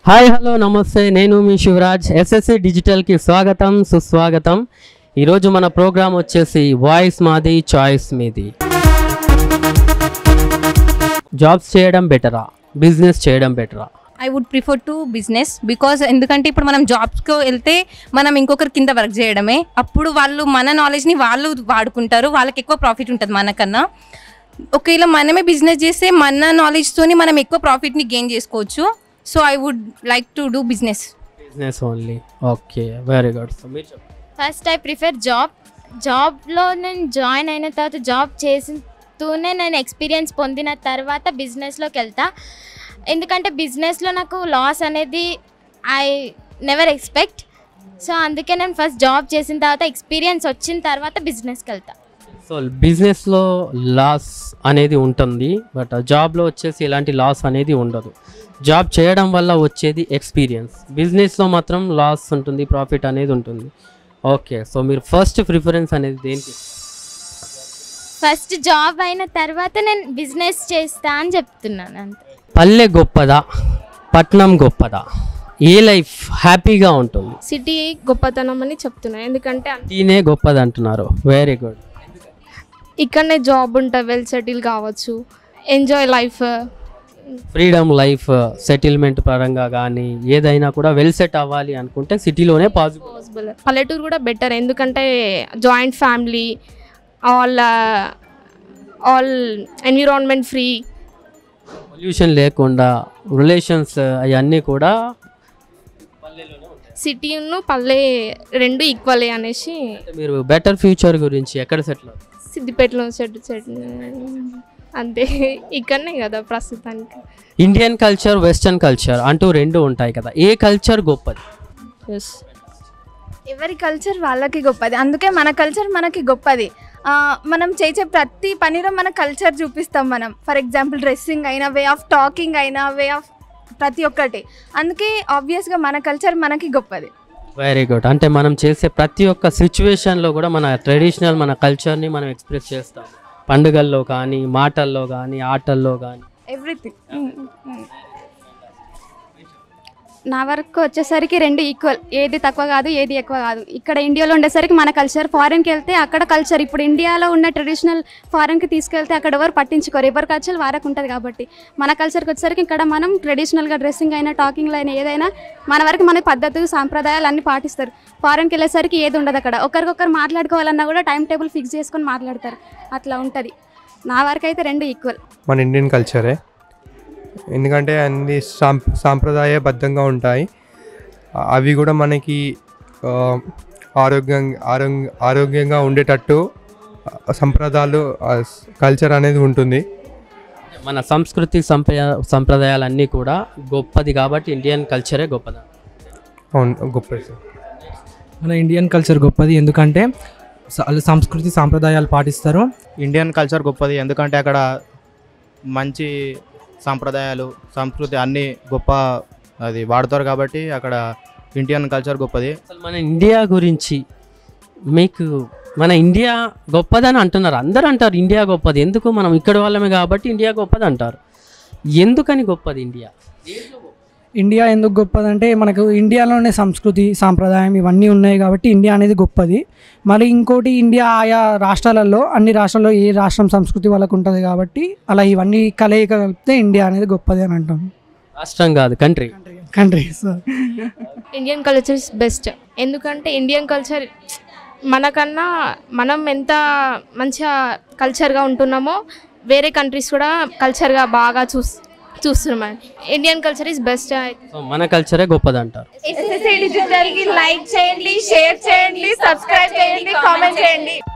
hi hello నమస్తే నేను మీ Shivraj SSC డిజిటల్కి స్వాగతం సుస్వాగతం ఈరోజు మన ప్రోగ్రామ్ వచ్చేసి వాయిస్ మాది చాయిస్ మీది జాబ్స్ చేయడం బెటరా బిజినెస్ చేయడం బెటరా I would prefer to business because ఎందుకంటే ఇప్పుడు మనం జాబ్స్కి వెళ్తే మనం ఇంకొకరి కింద వర్క్ చేయడమే అప్పుడు వాళ్ళు మన నాలెడ్జ్ని వాళ్ళు వాడుకుంటారు వాళ్ళకి ఎక్కువ ప్రాఫిట్ ఉంటుంది మనకన్నా ఒకవేళ మనమే బిజినెస్ చేస్తే మన నాలెడ్జ్తోని మనం ఎక్కువ ప్రాఫిట్ని గెయిన్ చేసుకోవచ్చు so I would like to do business business only okay very good so మీరు చెప్పండి ఫస్ట్ ఐ ప్రిఫర్ జాబ్ జాబ్లో నేను జాయిన్ అయిన తర్వాత జాబ్ చేస్తూనే నేను ఎక్స్పీరియన్స్ పొందిన తర్వాత బిజినెస్లోకి వెళ్తా ఎందుకంటే బిజినెస్లో నాకు లాస్ అనేది ఐ నెవర్ ఎక్స్పెక్ట్ సో అందుకే నేను ఫస్ట్ జాబ్ చేసిన తర్వాత ఎక్స్పీరియన్స్ వచ్చిన తర్వాత బిజినెస్కి వెళ్తా సో బిజినెస్లో లాస్ అనేది ఉంటుంది బట్ జాబ్లో వచ్చేసి ఎలాంటి లాస్ అనేది ఉండదు జాబ్ చేయడం వల్ల వచ్చేది ఎక్స్పీరియన్స్ బిజినెస్లో మాత్రం లాస్ ఉంటుంది ప్రాఫిట్ అనేది ఉంటుంది ఓకే సో మీరు ఫస్ట్ ప్రిఫరెన్స్ అనేది దేనికి ఫస్ట్ జాబ్ అయిన తర్వాత నేను బిజినెస్ చేస్తా అని చెప్తున్నాను అంతే పల్లె గొప్పదా పట్నం గొప్పదా ఏ లైఫ్ హ్యాపీగా ఉంటుంది సిటీ గొప్పతనం అని చెప్తున్నాను ఎందుకంటే దీనే గొప్పది అంటున్నారు వెరీ గుడ్ ఇక్కడనే జాబ్ ఉంటుంది వెల్ సెటిల్ కావచ్చు enjoy life freedom life settlement పరంగా కానీ ఏదైనా కూడా వెల్ సెట్ అవ్వాలి అనుకుంటే సిటీలోనే పాసిబుల్ పాసిబుల్ పల్లెటూరు కూడా బెటర్ ఎందుకంటే joint family all all environment free pollution లేకుండా రిలేషన్స్ అవన్నీ కూడా సిటీను పల్లె రెండు ఈక్వలే అనేసి మీరు బెటర్ ఫ్యూచర్ గురించి ఎక్కడ సెటిల్ సిద్దిపేటలో సెట్ సెట్ అంతే ఇక్కడనే కదా ప్రస్తుతానికి ఇండియన్ కల్చర్ వెస్టర్న్ కల్చర్ అంటూ రెండు ఉంటాయి కదా ఏ కల్చర్ గొప్పది ఎస్ ఎవరి కల్చర్ వాళ్ళకి గొప్పది అందుకే మన కల్చర్ మనకి గొప్పది ఆ, మనం చేసే ప్రతి పనిలో మన కల్చర్ చూపిస్తాం మనం ఫర్ ఎగ్జాంపుల్ డ్రెస్సింగ్ అయినా వే ఆఫ్ టాకింగ్ అయినా వే ఆఫ్ ప్రతి ఒక్కటి అందుకే ఆబ్వియస్గా మన కల్చర్ మనకి గొప్పది వెరీ గుడ్ అంటే మనం చేసే ప్రతి ఒక్క సిచ్యువేషన్లో కూడా మన ట్రెడిషనల్ మన కల్చర్ని మనం ఎక్స్ప్రెస్ చేస్తాం పండుగల్లో కానీ మాటల్లో కానీ ఆటల్లో కానీ ఎవ్రీథింగ్ నా వరకు వచ్చేసరికి రెండు ఈక్వల్ ఏది తక్కువ కాదు ఏది ఎక్కువ కాదు ఇక్కడ ఇండియాలో ఉండేసరికి మన కల్చర్ ఫారెన్కి వెళ్తే అక్కడ కల్చర్ ఇప్పుడు ఇండియాలో ఉన్న ట్రెడిషనల్ ఫారెన్కి తీసుకెళ్తే అక్కడ ఎవరు పట్టించుకోరు ఎవరి కల్చర్ వారకు ఉంటుంది కాబట్టి మన కల్చర్కి వచ్చేసరికి ఇక్కడ మనం ట్రెడిషనల్గా డ్రెస్సింగ్ అయినా టాకింగ్లో అయినా ఏదైనా మన వరకు మన పద్ధతులు సాంప్రదాయాలు అన్నీ పాటిస్తారు ఫారెన్కి వెళ్ళేసరికి ఏది ఉండదు అక్కడ ఒకరికొకరు మాట్లాడుకోవాలన్నా కూడా టైం టేబుల్ ఫిక్స్ చేసుకొని మాట్లాడతారు అట్లా ఉంటుంది నా వరకు అయితే రెండు ఈక్వల్ మన ఇండియన్ కల్చరే ఎందుకంటే అన్ని సాం సాంప్రదాయబద్ధంగా ఉంటాయి ఆ- అవి కూడా మనకి ఆ, ఆరోగ్యం ఆరోగ్య ఆరోగ్యంగా ఉండేటట్టు ఆ, సంప్రదాయాలు కల్చర్ అనేది ఉంటుంది మన సంస్కృతి సంప్రదాయ సంప్రదాయాలన్నీ కూడా గొప్పది కాబట్టి ఇండియన్ కల్చరే గొప్పదా అవును గొప్ప సార్ మన ఇండియన్ కల్చర్ గొప్పది ఎందుకంటే స- వాళ్ళు సంస్కృతి సాంప్రదాయాలు పాటిస్తారు ఇండియన్ కల్చర్ గొప్పది ఎందుకంటే అక్కడ మంచి సాంప్రదాయాలు సంస్కృతి అన్నీ గొప్ప అది వాడతారు కాబట్టి అక్కడ ఇండియన్ కల్చర్ గొప్పది అసలు మన ఇండియా గురించి మీకు మన ఇండియా గొప్పదని అంటున్నారు అందరూ అంటారు ఇండియా గొప్పది ఎందుకు మనం ఇక్కడ వాళ్ళమే కాబట్టి ఇండియా గొప్పది అంటారు ఎందుకని గొప్పది ఇండియా ఇండియా ఎందుకు గొప్పదంటే మనకు ఇండియాలోనే సంస్కృతి సాంప్రదాయం ఇవన్నీ ఉన్నాయి కాబట్టి ఇండియా అనేది గొప్పది మరి ఇంకోటి ఇండియా ఆయా రాష్ట్రాలలో అన్ని రాష్ట్రాల్లో ఏ రాష్ట్రం సంస్కృతి వాళ్ళకు ఉంటుంది కాబట్టి అలా ఇవన్నీ కలయిక కలిపితే ఇండియా అనేది గొప్పది అని అంటాం రాష్ట్రం కాదు country country sir Indian culture is best ఎందుకంటే ఇండియన్ కల్చర్ మనకన్నా మనం ఎంత మంచిగా కల్చర్గా ఉంటున్నామో వేరే కంట్రీస్ కూడా కల్చర్గా బాగా చూస్ చూస్తున్నాం Indian culture is best so మన కల్చరే గొప్పది అంటారు డిజిటల్కి లైక్ చేయండి షేర్ చేయండి సబ్స్క్రైబ్ చేయండి కామెంట్ చేయండి